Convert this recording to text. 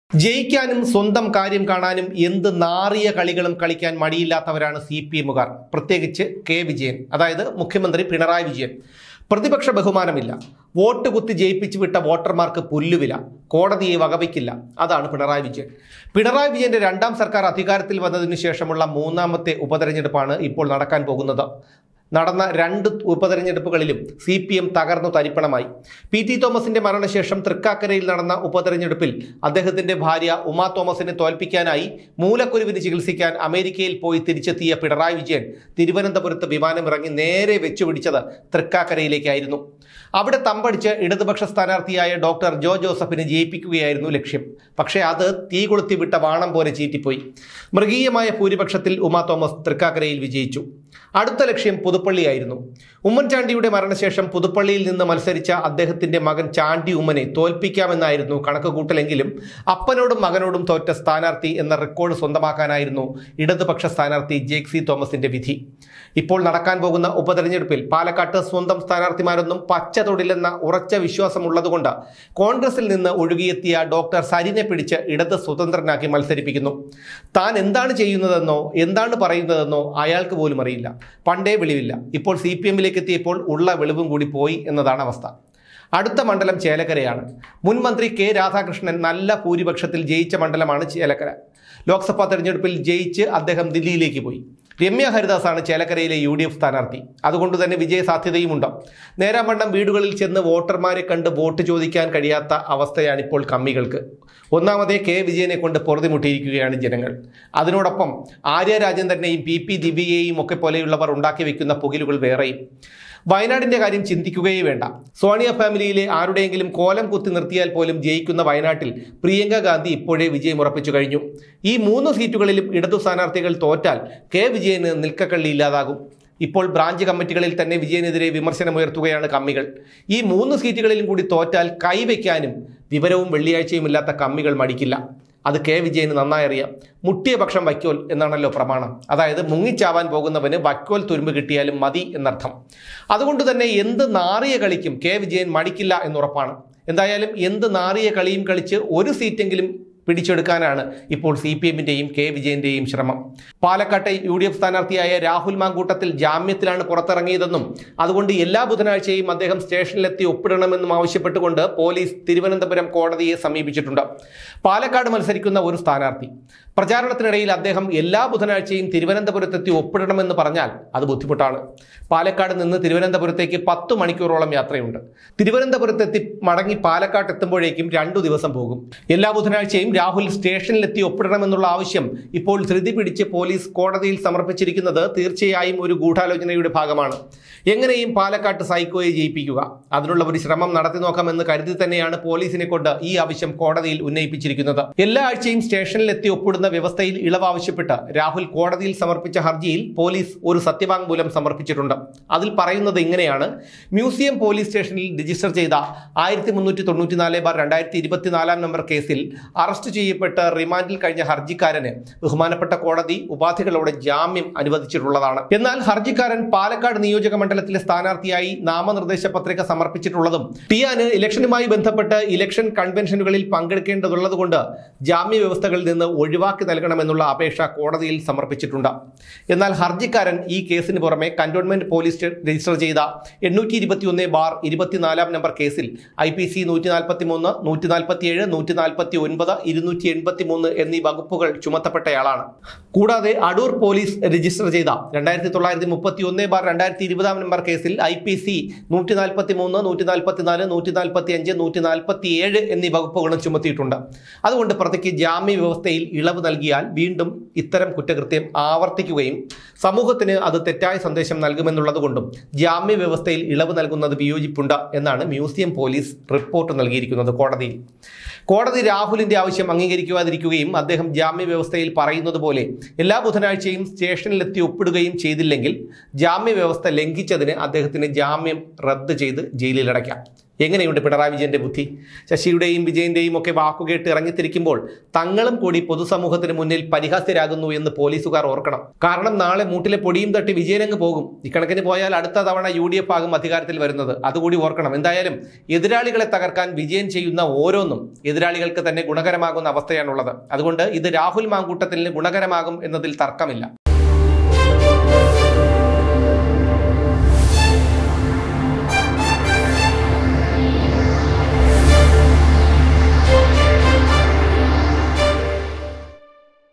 ജയിക്കാനും സ്വന്തം കാര്യം കാണാനും എന്ത് നാറിയ കളികളും കളിക്കാൻ മടിയില്ലാത്തവരാണ് സി പി എമ്മുകാർ പ്രത്യേകിച്ച് കെ വിജയൻ അതായത് മുഖ്യമന്ത്രി പിണറായി വിജയൻ പ്രതിപക്ഷ ബഹുമാനമില്ല വോട്ട് കുത്തി ജയിപ്പിച്ചു വിട്ട വോട്ടർമാർക്ക് പുല്ലുവില കോടതിയെ വകവയ്ക്കില്ല അതാണ് പിണറായി വിജയൻ പിണറായി വിജയന്റെ രണ്ടാം സർക്കാർ അധികാരത്തിൽ വന്നതിനു ശേഷമുള്ള മൂന്നാമത്തെ ഉപതെരഞ്ഞെടുപ്പാണ് ഇപ്പോൾ നടക്കാൻ പോകുന്നത് നടന്ന രണ്ട് ഉപതെരഞ്ഞെടുപ്പുകളിലും സി പി എം തകർന്നു തരിപ്പണമായി പി ടി തോമസിന്റെ മരണശേഷം തൃക്കാക്കരയിൽ നടന്ന ഉപതെരഞ്ഞെടുപ്പിൽ അദ്ദേഹത്തിന്റെ ഭാര്യ ഉമാ തോമസിനെ തോൽപ്പിക്കാനായി മൂലക്കുരുവിന് ചികിത്സിക്കാൻ അമേരിക്കയിൽ പോയി തിരിച്ചെത്തിയ പിണറായി വിജയൻ തിരുവനന്തപുരത്ത് വിമാനമിറങ്ങി നേരെ വെച്ചുപിടിച്ചത് തൃക്കാക്കരയിലേക്കായിരുന്നു അവിടെ തമ്പടിച്ച് ഇടതുപക്ഷ സ്ഥാനാർത്ഥിയായ ഡോക്ടർ ജോ ജോസഫിനെ ജയിപ്പിക്കുകയായിരുന്നു ലക്ഷ്യം പക്ഷേ അത് തീ കൊളുത്തി വിട്ട വാണം പോലെ ചീറ്റിപ്പോയി മൃഗീയമായ ഭൂരിപക്ഷത്തിൽ ഉമാ തോമസ് തൃക്കാക്കരയിൽ വിജയിച്ചു അടുത്ത ലക്ഷ്യം പുതുപ്പള്ളിയായിരുന്നു ഉമ്മൻചാണ്ടിയുടെ മരണശേഷം പുതുപ്പള്ളിയിൽ നിന്ന് മത്സരിച്ച അദ്ദേഹത്തിന്റെ മകൻ ചാണ്ടി ഉമ്മനെ തോൽപ്പിക്കാമെന്നായിരുന്നു കണക്കുകൂട്ടലെങ്കിലും അപ്പനോടും മകനോടും തോറ്റ സ്ഥാനാർത്ഥി എന്ന റെക്കോർഡ് സ്വന്തമാക്കാനായിരുന്നു ഇടതുപക്ഷ സ്ഥാനാർത്ഥി ജേക്സി തോമസിന്റെ വിധി ഇപ്പോൾ നടക്കാൻ പോകുന്ന ഉപതെരഞ്ഞെടുപ്പിൽ പാലക്കാട്ട് സ്വന്തം സ്ഥാനാർത്ഥിമാരൊന്നും പച്ച തൊടില്ലെന്ന ഉറച്ച വിശ്വാസമുള്ളതുകൊണ്ട് കോൺഗ്രസിൽ നിന്ന് ഒഴുകിയെത്തിയ ഡോക്ടർ സരിനെ പിടിച്ച് ഇടത് സ്വതന്ത്രനാക്കി മത്സരിപ്പിക്കുന്നു താൻ എന്താണ് ചെയ്യുന്നതെന്നോ എന്താണ് പറയുന്നതെന്നോ അയാൾക്ക് പോലും അറിയില്ല പണ്ടേ വെളിവില്ല ഇപ്പോൾ സി പി എമ്മിലേക്ക് എത്തിയപ്പോൾ ഉള്ള വെളിവും കൂടി പോയി എന്നതാണ് അവസ്ഥ അടുത്ത മണ്ഡലം ചേലക്കരയാണ് മുൻ മന്ത്രി കെ രാധാകൃഷ്ണൻ നല്ല ഭൂരിപക്ഷത്തിൽ ജയിച്ച മണ്ഡലമാണ് ചേലക്കര ലോക്സഭാ തെരഞ്ഞെടുപ്പിൽ ജയിച്ച് അദ്ദേഹം ദില്ലിയിലേക്ക് പോയി രമ്യ ഹരിദാസാണ് ചേലക്കരയിലെ യു ഡി എഫ് സ്ഥാനാർത്ഥി അതുകൊണ്ട് തന്നെ വിജയ സാധ്യതയുമുണ്ട് നേരാമണ്ണം വീടുകളിൽ ചെന്ന് വോട്ടർമാരെ കണ്ട് വോട്ട് ചോദിക്കാൻ കഴിയാത്ത അവസ്ഥയാണ് ഇപ്പോൾ കമ്മികൾക്ക് ഒന്നാമതേ കെ വിജയനെ കൊണ്ട് പൊറുതിമുട്ടിയിരിക്കുകയാണ് ജനങ്ങൾ അതിനോടൊപ്പം ആര്യ രാജേന്ദ്രനെയും പി പി ദിവ്യയെയും ഒക്കെ പോലെയുള്ളവർ ഉണ്ടാക്കി വെക്കുന്ന പുകിലുകൾ വേറെയും വയനാടിന്റെ കാര്യം ചിന്തിക്കുകയേ വേണ്ട സോണിയ ഫാമിലിയിലെ ആരുടെയെങ്കിലും കോലം കുത്തി നിർത്തിയാൽ പോലും ജയിക്കുന്ന വയനാട്ടിൽ പ്രിയങ്ക ഗാന്ധി ഇപ്പോഴേ വിജയം ഉറപ്പിച്ചു കഴിഞ്ഞു ഈ മൂന്ന് സീറ്റുകളിലും ഇടതു സ്ഥാനാർത്ഥികൾ തോറ്റാൽ കെ വിജയന് നിൽക്കക്കള്ളി ഇല്ലാതാകും ഇപ്പോൾ ബ്രാഞ്ച് കമ്മിറ്റികളിൽ തന്നെ വിജയനെതിരെ വിമർശനമുയർത്തുകയാണ് കമ്മികൾ ഈ മൂന്ന് സീറ്റുകളിലും കൂടി തോറ്റാൽ കൈവയ്ക്കാനും വിവരവും വെള്ളിയാഴ്ചയും ഇല്ലാത്ത കമ്മികൾ മടിക്കില്ല അത് കെ വിജയന് നന്നായി അറിയാം മുട്ടിയ പക്ഷം വൈക്കോൽ എന്നാണല്ലോ പ്രമാണം അതായത് മുങ്ങിച്ചാവാൻ പോകുന്നവന് വൈക്കോൽ തുരുമ്പ് കിട്ടിയാലും മതി എന്നർത്ഥം അതുകൊണ്ട് തന്നെ എന്ത് നാറിയ കളിക്കും കെ വിജയൻ മടിക്കില്ല എന്നുറപ്പാണ് എന്തായാലും എന്ത് നാറിയ കളിയും കളിച്ച് ഒരു സീറ്റെങ്കിലും പിടിച്ചെടുക്കാനാണ് ഇപ്പോൾ സി പി എമ്മിൻ്റെയും കെ വിജയന്റെയും ശ്രമം പാലക്കാട്ടെ യു ഡി എഫ് സ്ഥാനാർത്ഥിയായ രാഹുൽ മാങ്കൂട്ടത്തിൽ ജാമ്യത്തിലാണ് പുറത്തിറങ്ങിയതെന്നും അതുകൊണ്ട് എല്ലാ ബുധനാഴ്ചയും അദ്ദേഹം സ്റ്റേഷനിലെത്തി ഒപ്പിടണമെന്നും ആവശ്യപ്പെട്ടുകൊണ്ട് പോലീസ് തിരുവനന്തപുരം കോടതിയെ സമീപിച്ചിട്ടുണ്ട് പാലക്കാട് മത്സരിക്കുന്ന ഒരു സ്ഥാനാർത്ഥി പ്രചാരണത്തിനിടയിൽ അദ്ദേഹം എല്ലാ ബുധനാഴ്ചയും തിരുവനന്തപുരത്തെത്തി ഒപ്പിടണമെന്ന് പറഞ്ഞാൽ അത് ബുദ്ധിമുട്ടാണ് പാലക്കാട് നിന്ന് തിരുവനന്തപുരത്തേക്ക് പത്ത് മണിക്കൂറോളം യാത്രയുണ്ട് തിരുവനന്തപുരത്തെത്തി മടങ്ങി പാലക്കാട്ട് എത്തുമ്പോഴേക്കും രണ്ടു ദിവസം പോകും എല്ലാ ബുധനാഴ്ചയും രാഹുൽ സ്റ്റേഷനിലെത്തി ഒപ്പിടണമെന്നുള്ള ആവശ്യം ഇപ്പോൾ ധൃതി പിടിച്ച് പോലീസ് കോടതിയിൽ സമർപ്പിച്ചിരിക്കുന്നത് തീർച്ചയായും ഒരു ഗൂഢാലോചനയുടെ ഭാഗമാണ് എങ്ങനെയും പാലക്കാട്ട് സൈക്കോയെ ജയിപ്പിക്കുക അതിനുള്ള ഒരു ശ്രമം നടത്തി നോക്കാമെന്ന് കരുതി തന്നെയാണ് പോലീസിനെ കൊണ്ട് ഈ ആവശ്യം കോടതിയിൽ ഉന്നയിപ്പിച്ചിരിക്കുന്നത് എല്ലാ ആഴ്ചയും സ്റ്റേഷനിലെത്തി ഒപ്പിടുന്ന വ്യവസ്ഥയിൽ ഇളവ് ആവശ്യപ്പെട്ട് രാഹുൽ കോടതിയിൽ സമർപ്പിച്ച ഹർജിയിൽ പോലീസ് ഒരു സത്യവാങ്മൂലം സമർപ്പിച്ചിട്ടുണ്ട് അതിൽ പറയുന്നത് ഇങ്ങനെയാണ് മ്യൂസിയം പോലീസ് സ്റ്റേഷനിൽ രജിസ്റ്റർ ചെയ്ത ആയിരത്തി മുന്നൂറ്റി തൊണ്ണൂറ്റിനാല് ബാർ രണ്ടായിരത്തി ഇരുപത്തിനാലാം നമ്പർ കേസിൽ അറസ്റ്റ് ചെയ്യപ്പെട്ട് റിമാൻഡിൽ കഴിഞ്ഞ ഹർജിക്കാരന് ബഹുമാനപ്പെട്ട കോടതി ഉപാധികളോടെ ജാമ്യം അനുവദിച്ചിട്ടുള്ളതാണ് എന്നാൽ ഹർജിക്കാരൻ പാലക്കാട് നിയോജക മണ്ഡലത്തിലെ സ്ഥാനാർത്ഥിയായി നാമനിർദ്ദേശ പത്രിക സമർപ്പിച്ചിട്ടുള്ളതും ടിയാന് ഇലക്ഷനുമായി ബന്ധപ്പെട്ട് ഇലക്ഷൻ കൺവെൻഷനുകളിൽ പങ്കെടുക്കേണ്ടതുള്ളതുകൊണ്ട് ജാമ്യ വ്യവസ്ഥകളിൽ നിന്ന് ഒഴിവാക്കി നൽകണമെന്നുള്ള അപേക്ഷ കോടതിയിൽ സമർപ്പിച്ചിട്ടുണ്ട് എന്നാൽ ഹർജിക്കാരൻ ഈ കേസിന് പുറമെ കന്റോൺമെന്റ് പോലീസ് രജിസ്റ്റർ ചെയ്ത എണ്ണൂറ്റി ഇരുപത്തിയൊന്ന് ബാർ ഇരുപത്തിനാലാം നമ്പർ കേസിൽ ഐ പി സി നൂറ്റി നാൽപ്പത്തി മൂന്ന് നൂറ്റി നാൽപ്പത്തി ഏഴ് നൂറ്റി നാൽപ്പത്തി ഒൻപത് ഇരുന്നൂറ്റി എൺപത്തി മൂന്ന് എന്നീ വകുപ്പുകൾ ചുമത്തപ്പെട്ടയാളാണ് കൂടാതെ അടൂർ പോലീസ് രജിസ്റ്റർ ചെയ്ത രണ്ടായിരത്തി തൊള്ളായിരത്തി മുപ്പത്തി ഒന്ന് ബാർ രണ്ടായിരത്തി ഇരുപതാം നമ്പർ കേസിൽ ഐ പി സി നൂറ്റി നാൽപ്പത്തി മൂന്ന് നൂറ്റി നാൽപ്പത്തി നാല് നൂറ്റി നാൽപ്പത്തി അഞ്ച് നൂറ്റി നാൽപ്പത്തി ഏഴ് എന്നീ വകുപ്പുകളും ചുമത്തിയിട്ടുണ്ട് അതുകൊണ്ട് പ്രതിക്ക് ജാമ്യ വ്യവസ്ഥയിൽ ഇളവ് നൽകിയാൽ വീണ്ടും ഇത്തരം കുറ്റകൃത്യം ആവർത്തിക്കുകയും സമൂഹത്തിന് അത് തെറ്റായ സന്ദേശം നൽകുമെന്നുള്ളതുകൊണ്ടും ജാമ്യ വ്യവസ്ഥയിൽ ഇളവ് നൽകുന്നത് വിയോജിപ്പുണ്ട് എന്നാണ് മ്യൂസിയം പോലീസ് റിപ്പോർട്ട് നൽകിയിരിക്കുന്നത് കോടതിയിൽ കോടതി രാഹുലിന്റെ ആവശ്യം അംഗീകരിക്കാതിരിക്കുകയും അദ്ദേഹം ജാമ്യ വ്യവസ്ഥയിൽ പറയുന്നത് പോലെ എല്ലാ ബുധനാഴ്ചയും സ്റ്റേഷനിലെത്തി ഒപ്പിടുകയും ചെയ്തില്ലെങ്കിൽ ജാമ്യ വ്യവസ്ഥ ലംഘിച്ചതിന് അദ്ദേഹത്തിന് ജാമ്യം റദ്ദ് ചെയ്ത് ജയിലിലടയ്ക്കാം എങ്ങനെയുണ്ട് പിണറായി വിജയന്റെ ബുദ്ധി ശശിയുടെയും വിജയന്റെയും ഒക്കെ വാക്കുകേട്ട് ഇറങ്ങിത്തിരിക്കുമ്പോൾ തങ്ങളും കൂടി പൊതുസമൂഹത്തിന് മുന്നിൽ പരിഹാസ്യരാകുന്നു എന്ന് പോലീസുകാർ ഓർക്കണം കാരണം നാളെ മൂട്ടിലെ പൊടിയും തട്ടി വിജയനങ്ങ് പോകും ഇക്കണക്കിന് പോയാൽ അടുത്ത തവണ യു ഡി എഫ് ആകും അധികാരത്തിൽ വരുന്നത് അതുകൂടി ഓർക്കണം എന്തായാലും എതിരാളികളെ തകർക്കാൻ വിജയൻ ചെയ്യുന്ന ഓരോന്നും എതിരാളികൾക്ക് തന്നെ ഗുണകരമാകുന്ന അവസ്ഥയാണുള്ളത് അതുകൊണ്ട് ഇത് രാഹുൽ മാങ്കൂട്ടത്തിന് ഗുണകരമാകും എന്നതിൽ തർക്കമില്ല